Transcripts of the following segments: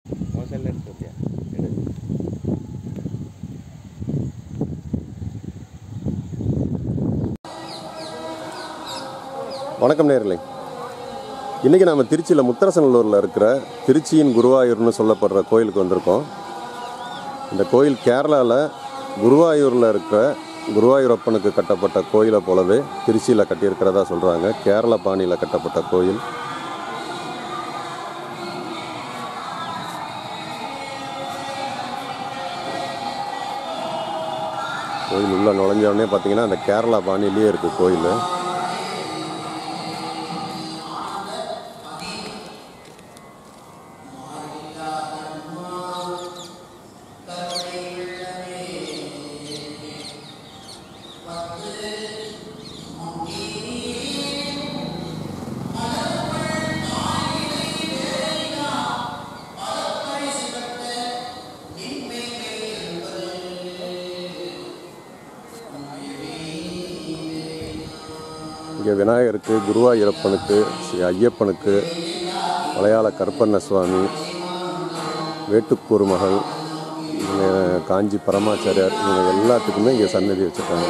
மோசல்ல எடுத்துட்டியா எடு வணக்கம் நேர்களே இன்றைக்கி நம்ம திருச்சியில் முத்தரசநல்லூரில் இருக்கிற திருச்சியின் குருவாயூர்னு சொல்லப்படுற கோயிலுக்கு வந்திருக்கோம் இந்த கோயில் கேரளாவில் குருவாயூரில் இருக்கிற குருவாயூரப்பனுக்கு கட்டப்பட்ட கோயிலை போலவே திருச்சியில் கட்டியிருக்கிறதா சொல்கிறாங்க கேரள பாணியில் கட்டப்பட்ட கோயில் கோயில் உள்ளே நுழைஞ்சோடனே பார்த்தீங்கன்னா அந்த கேரளா பாணியிலேயே இருக்குது கோயில் இங்கே விநாயகருக்கு குருவாயூரப்பனுக்கு ஸ்ரீ ஐயப்பனுக்கு மலையாள கருப்பண்ண சுவாமி வேட்டுக்கூறு மகள் இவங்க காஞ்சி பரமாச்சாரியார் இவங்க எல்லாத்துக்குமே இங்கே சன்னதி வச்சுருக்காங்க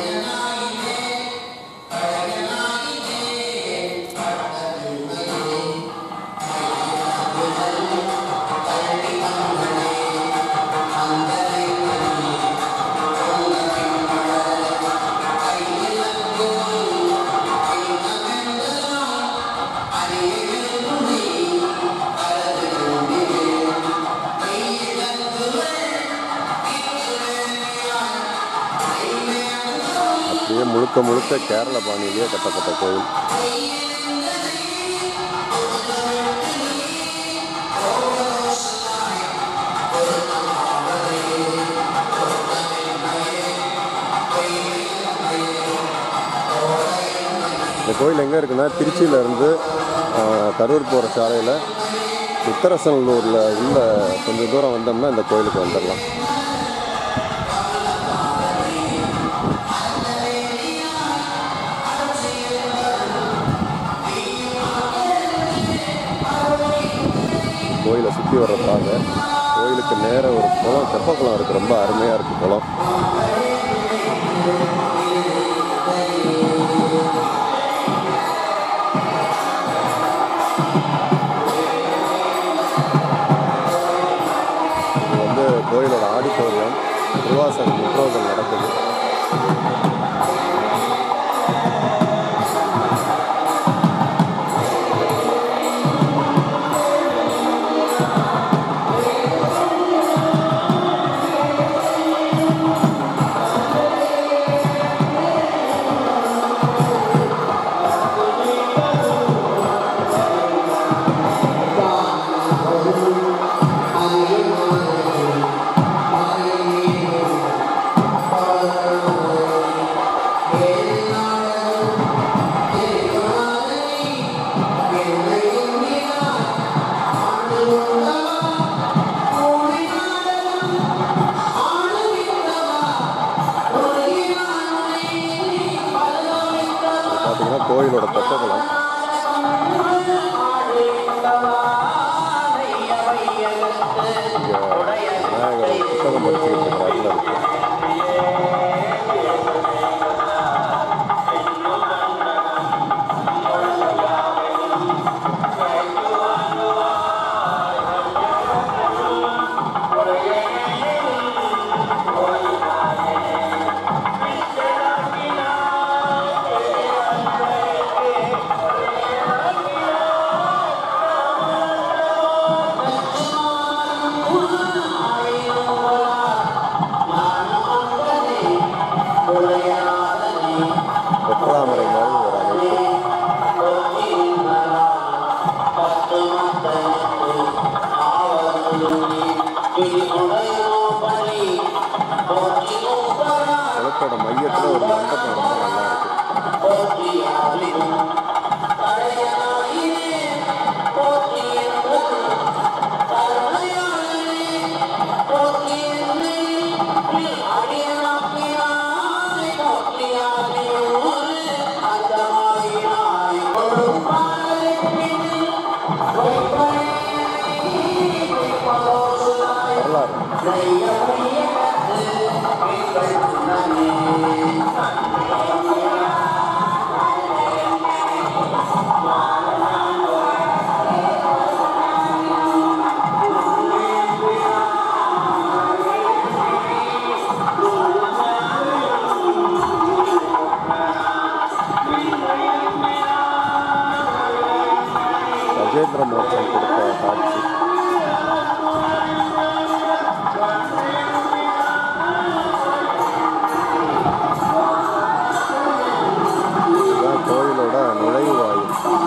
அப்படியே முழுக்க முழுக்க கேரள பாணியிலேயே கட்டப்பட்ட கோயில் இந்த கோயில் எங்கே இருக்குன்னா திருச்சியிலேருந்து கரூர் போகிற சாலையில் உத்தரசனல்லூரில் உள்ள கொஞ்சம் தூரம் வந்தோம்னா இந்த கோயிலுக்கு வந்துடலாம் கோயிலை சுற்றி வர்ற பாதை கோயிலுக்கு நேர ஒரு குளம் தெப்ப குளம் இருக்குது ரொம்ப அருமையாக இருக்குது குளம் இது வந்து கோயிலோட ஆடிட்டோரியம் திருவாசகம் முற்றோதல் நடக்குது இது பார்த்தீங்கன்னா கோயிலோட தெப்ப குளம் இங்கே விநாயகர் புத்தகம் படிச்சுக்கிட்டு இருக்கிற இடத்துல இருக்கு வெப்பலாமரை மாதிரி ஒரு அமைப்பு குளத்தோட மையத்தில் ஒரு மண்டபம் ரொம்ப நல்லா இருக்கு Thank you. கஜேந்திர மோட்சம் கொடுத்த காட்சி இதுதான் கோயிலோட நுழைவாயில்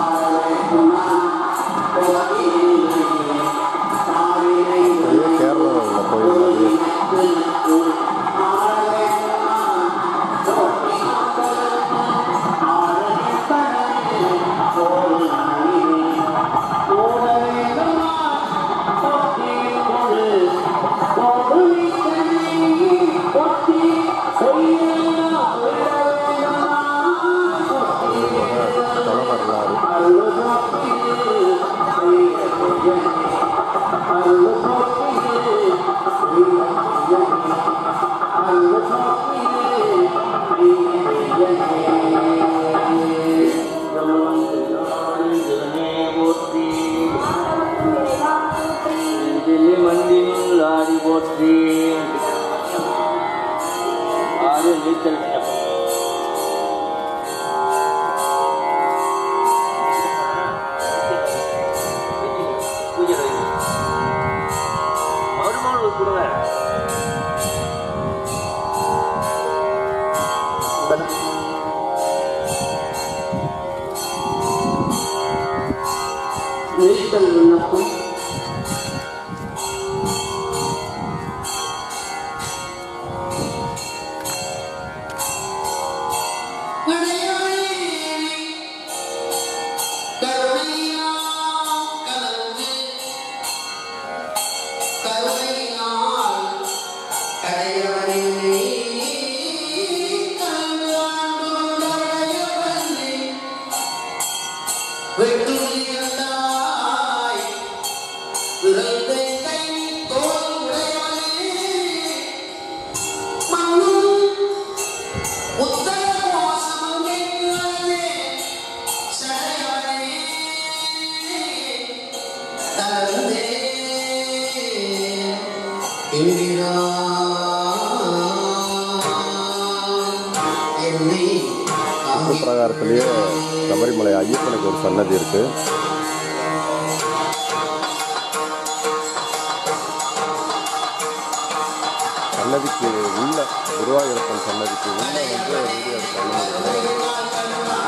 இது கேரளாவில் உள்ள கோயில் அது கோயிலோட தல வரலாறு மந்தினுள்ளாடி போற்றி ஆறு நீச்சல் பூஜை மருமகள் கொடுங்க நீச்சல் விண்ணப்பம் என்னை இந்து பிரகாரத்திலேயே சபரிமலை ஐயப்பனுக்கு ஒரு சன்னதி இருக்கு சன்னதிக்கு உள்ள குருவாயூரப்பன் சன்னதிக்கு உள்ள வந்து வீடியோ எடுக்க அனுமதி கிடையாது.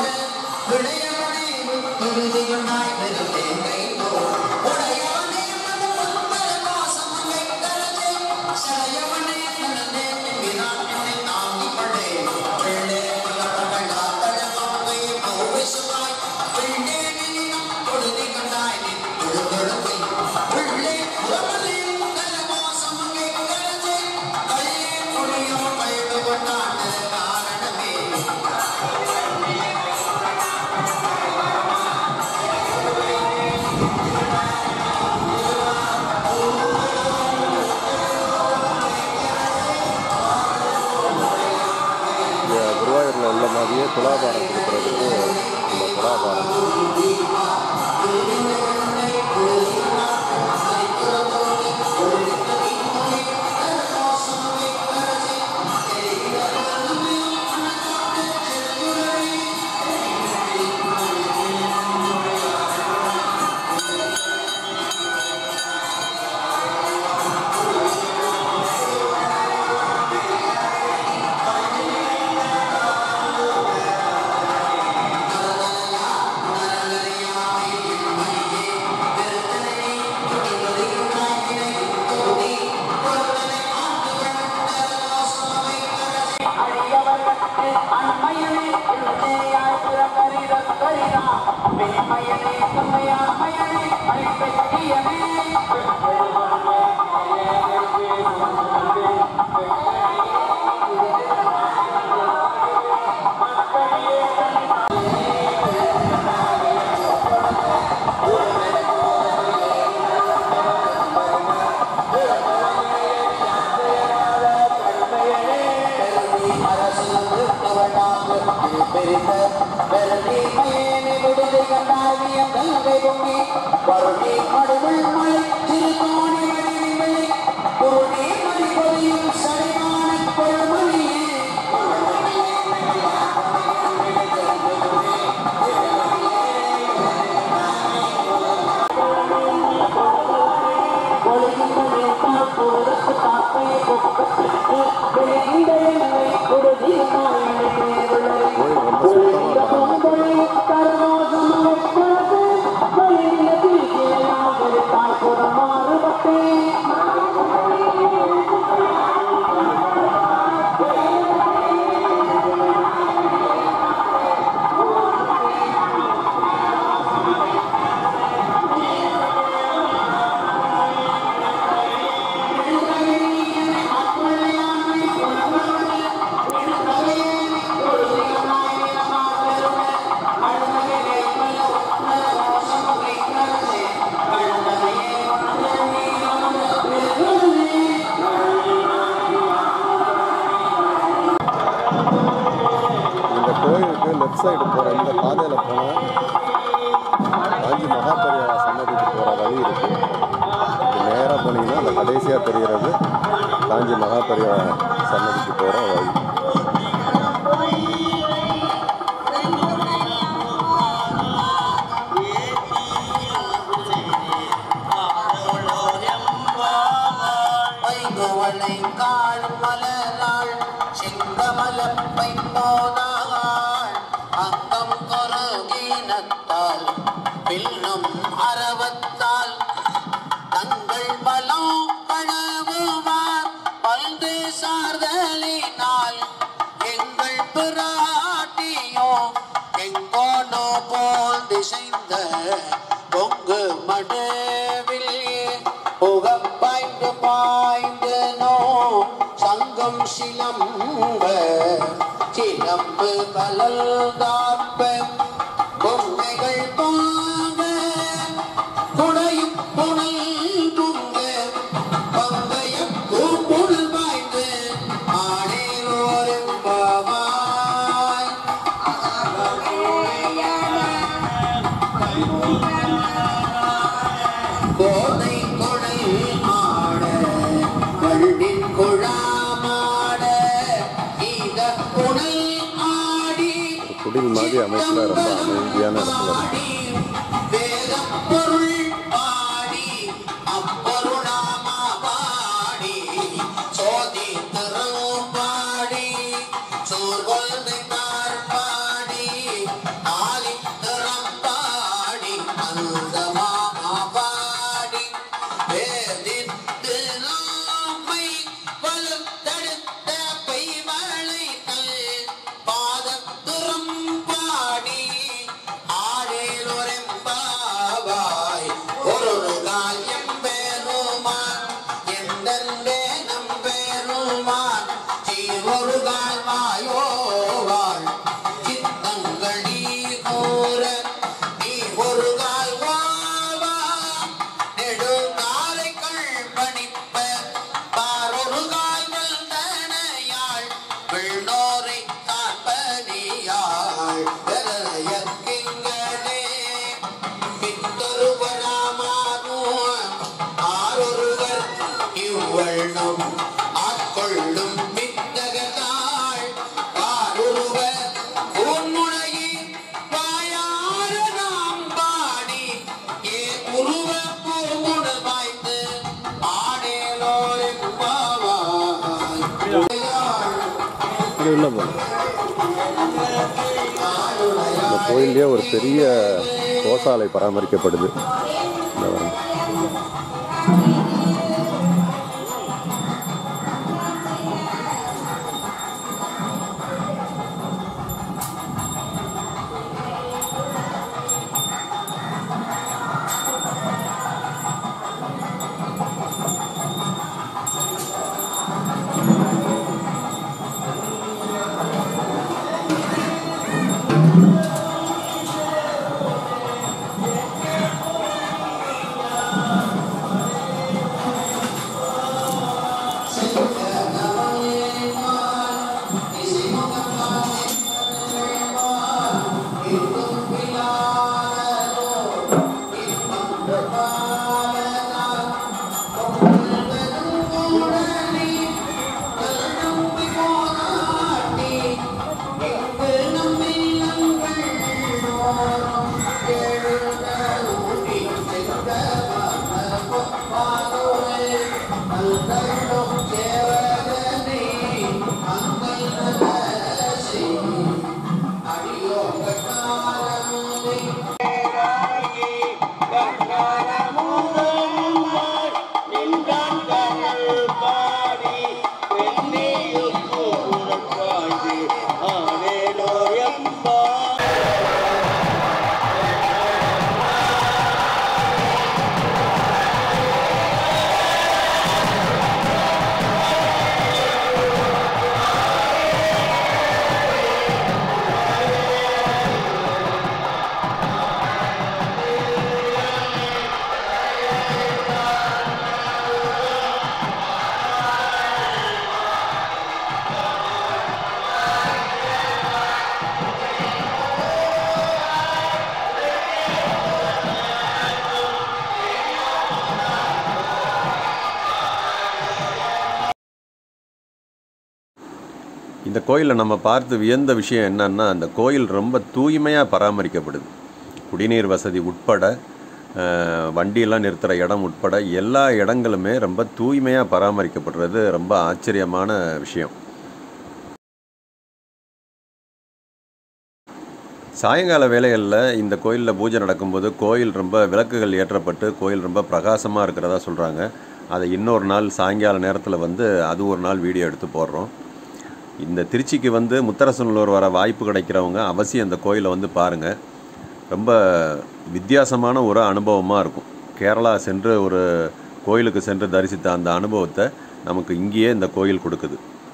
இங்க குருவாயூரில் உள்ள மாதிரியே துலாபாரம் கொடுக்கறதுக்கு இந்த துலாபாரம் கோயில் ரொம்ப சுத்தமாக பராமரிக்கணும் இந்த கோயிலுக்கு லெஃப்ட் சைடு போகிற இந்த பாதையில் போனால் காஞ்சி மகாபெரியா சன்னதிக்கு போகிற வழி இருக்குது நேராக போனீங்கன்னா அந்த கடைசியாக தெரிகிறது காஞ்சி மகாபெரியா சன்னதிக்கு போகிற வழி வைகுவளை கால் மலராள் செங்கமலப்பை போதாள் அங்கம் கொருகினத்தால் பின்னும் அறவத்தால் தங்கள் பலம் பழவுவார் பல்து சார்தலினால் எங்கள் பிராட்டியோ எங்கோனோ போல் திசைந்த பொங்கு மடுவில் புகப் பாய்ந்து பாய்ந்து நோ சங்கம் சிலம்ப சிலம்பு கலல் தாப்ப பொம்மைகள் பாங்க குடையும் புனல் துங்க பங்கைய பூப்புணல் பாய்ந்து ஆடேரோரும் பாவாய் கோதை கொடை ஆட வள்ளின் குழாமாட ஈத புனல் ஆடி குடில் மாதிரி அமைப்பில் ரொம்ப அமைதியான இடத்துல இருக்கு பாடி வேதப் பொருள் பாடி அப்பொருளாமா பாடி சோதி திறம் பாடி சோர்வல்தைத்தார் பாடி ஆலி திறம் பாடி அந்தமாமா பாடி வேதித்து நாமை வலுத்தெடுத்த பைவளை கல் பாதத்துறம் பாடி ஆடேலொரெம்பாவாய் ஒரு கால் எம்பெருமான் எந்தெந்தே நம்பெருமான் சீரொரு கால் வாயோவாள் சித்தங்கள் நீ கூற நீ ஒரு கால் வாவா நெடுங்காலைகள் பணிப்ப பாரொரு கால் வந்தனையாள் விண்ணோரை காண்பனியாள் பெறயக்கிங்களே பித்தொருவராமானும் ஆரொருவர் இவ்வண்ணம் ஆட்கொள்ளும் வித்தகத்தாள் ஆரொருவர் உன்னுடையின் வாயார நாம் பாடி ஏ உருவ பூமுடல் வாய்த்து ஆடேலோரின் பாவாய் இது உள்ள போகணும் இந்த கோயிலே ஒரு பெரிய கோசாலை பராமரிக்கப்படுது இந்த வரணும். இந்த கோயிலில் நம்ம பார்த்து வியந்த விஷயம் என்னன்னா அந்த கோயில் ரொம்ப தூய்மையாக பராமரிக்கப்படுது குடிநீர் வசதி உட்பட அஹ், வண்டியெல்லாம் நிறுத்துகிற இடம் உட்பட எல்லா இடங்களுமே ரொம்ப தூய்மையாக பராமரிக்கப்படுறது ரொம்ப ஆச்சரியமான விஷயம் சாயங்கால வேளைகளில் இந்த கோயிலில் பூஜை நடக்கும்போது கோயில் ரொம்ப விளக்குகள் ஏற்றப்பட்டு கோயில் ரொம்ப பிரகாசமாக இருக்கிறதா சொல்கிறாங்க அதை இன்னொரு நாள் சாயங்கால நேரத்தில் வந்து அது ஒரு நாள் வீடியோ எடுத்து போடுறோம் இந்த திருச்சிக்கு வந்து முத்தரசனூர் வர வாய்ப்பு கிடைக்கிறவங்க அவசியம் இந்த கோயிலை வந்து பாருங்கள் ரொம்ப வித்தியாசமான ஒரு அனுபவமாக இருக்கும் கேரளா சென்று ஒரு கோயிலுக்கு சென்று தரிசித்த அந்த அனுபவத்தை நமக்கு இங்கேயே இந்த கோயில் கொடுக்குது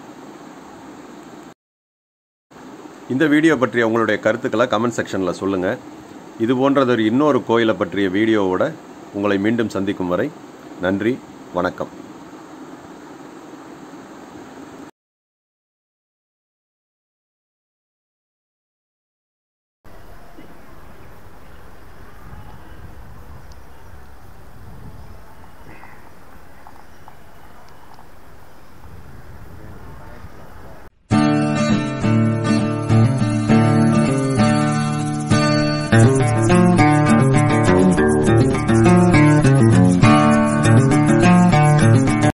இந்த வீடியோ பற்றிய உங்களுடைய கருத்துக்களை கமெண்ட் செக்ஷனில் சொல்லுங்கள் இது போன்றதொரு இன்னொரு கோயிலை பற்றிய வீடியோவோட உங்களை மீண்டும் சந்திக்கும் வரை நன்றி வணக்கம்